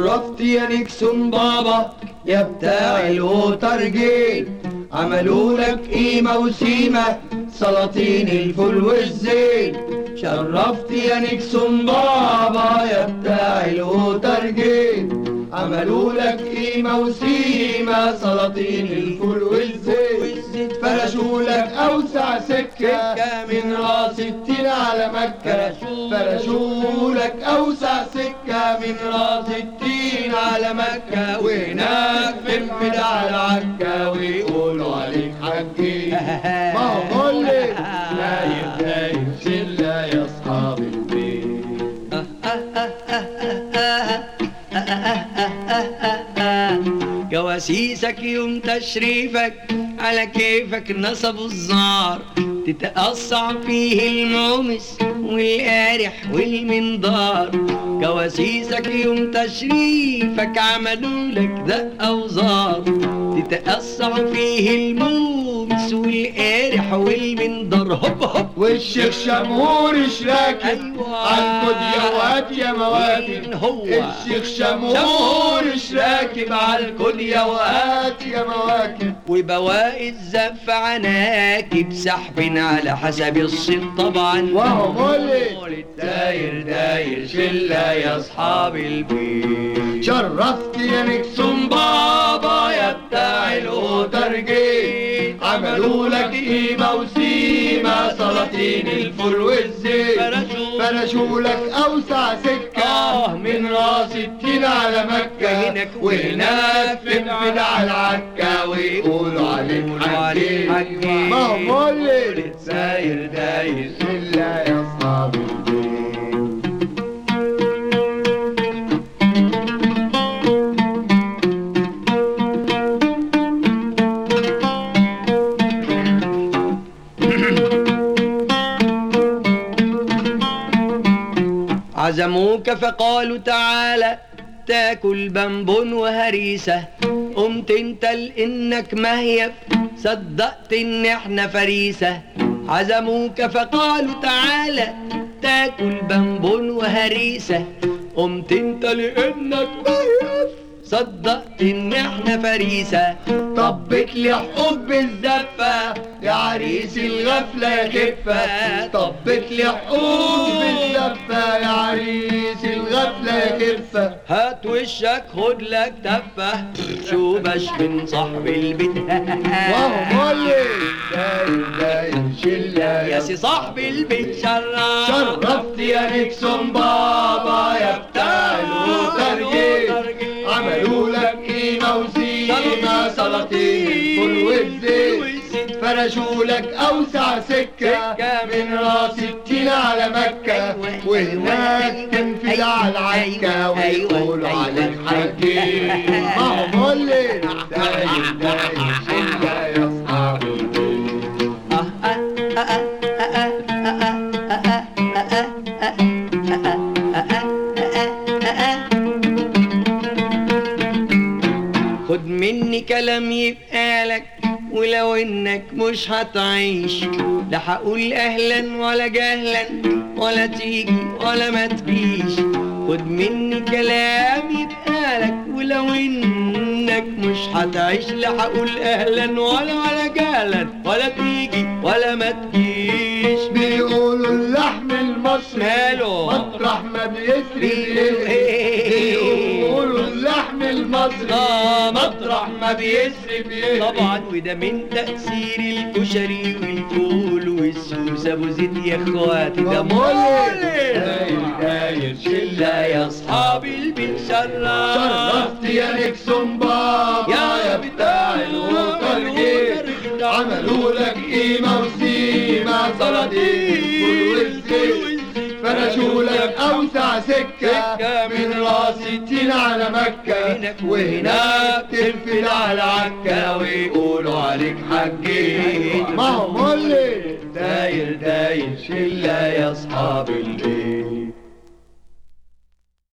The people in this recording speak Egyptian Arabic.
شرفت يا نيكسون بابا يا بتاع الوترجيت عملوا لك قيمة وسيمة سلاطين الفول والزيت شرفت يا نيكسون بابا يا بتاع الوترجيت عملوا لك قيمة وسيمة سلاطين الفول والزيت فرشوا لك أوسع سكة من راس التين على مكة فرشوا لك أوسع سكة من راس التين على مكة وهناك في البدع على عكا ويقولوا عليك حكي ما هو كل نايم نايم شلة يا أصحاب البيت جواسيسك يوم تشريفك على كيفك نصبوا الزار تتقصع فيه المومس والقارح والمنظار جواسيسك يوم تشريفك عملوا لك دقة وزار تتقصع فيه المومس والقارح والمنظار هوب هوب والشيخ شمهور راكب أيوة. عالكود يا واد يا مين مواكب هو؟ الشيخ شمهور راكب عالكود يا واد يا مواكب وبواقي الزف عناكب سحب على حسب الصيت طبعا وهو مولد مولد داير داير شلة يا اصحاب البيت شرفت يا نيكسون بابا يا بتاع الوترجيت عملوا لك قيمة وسيمة سلاطين الفول والزيت فرشوا- فرشوا لك أوسع سكة آه، من راس التين على مكة هناك وهناك في البدع العكا ويقولوا عليك يقولوا عليك حكي حكي. ما هو مولد داير داير إلا يا أصحاب البيت عزموك فقالوا تعالى تاكل بنبون وهريسة قمت انت لانك مهيب صدقت ان احنا فريسة عزموك فقالوا تعالى تاكل بنبون وهريسة قمت انت لانك مهيب صدقت ان احنا فريسة طبت لي حقوق بالزفة يا عريس الغفلة يا خفة طبت لي حقوق بالزفة يا عريس الغفلة يا خفة هات وشك خد لك تفة شو بش من صاحب البيت وهو مولد داير داير شلة يا سي صاحب البيت شرف شرفت يا نيكسون بابا يا بتاع الوترجيت عملوا لك قيمة وسيمة سلاطين فول والزيت فرشوا لك أوسع سكة من راس التين على مكة وهناك تنفذ على العكا ويقولوا عليك حكي ما هو مولد داير داير شلة يا أصحاب البيت خد مني كلام يبقى لك ولو انك مش هتعيش لا هقول اهلا ولا جهلا ولا تيجي ولا ما تجيش خد مني كلام يبقى لك ولو انك مش هتعيش لا هقول اهلا ولا ولا جهلا ولا تيجي ولا ما تجيش بيقولوا اللحم المصري ماله؟ مطرح ما بيسري بيقولوا إيه؟ بيقولوا اللحم المصري آه، مطرح ما بيسري بيهري طبعا وده من تأثير الكشري والفول والسوس ابو زيد يا اخواتي ده مولد مولد داير داير شلة يا اصحاب البيت شرف شرفت يا نيكسون بابا يا يا بتاع الوترجيت عملوا لك قيمة وسيمة سلاطين فول والزيت فرشوا لك أوسع سكة من راس التين على مكة وهناك تنفذ على عكا ويقولوا عليك حجي ما هو مولد داير داير شلة يا أصحاب البيت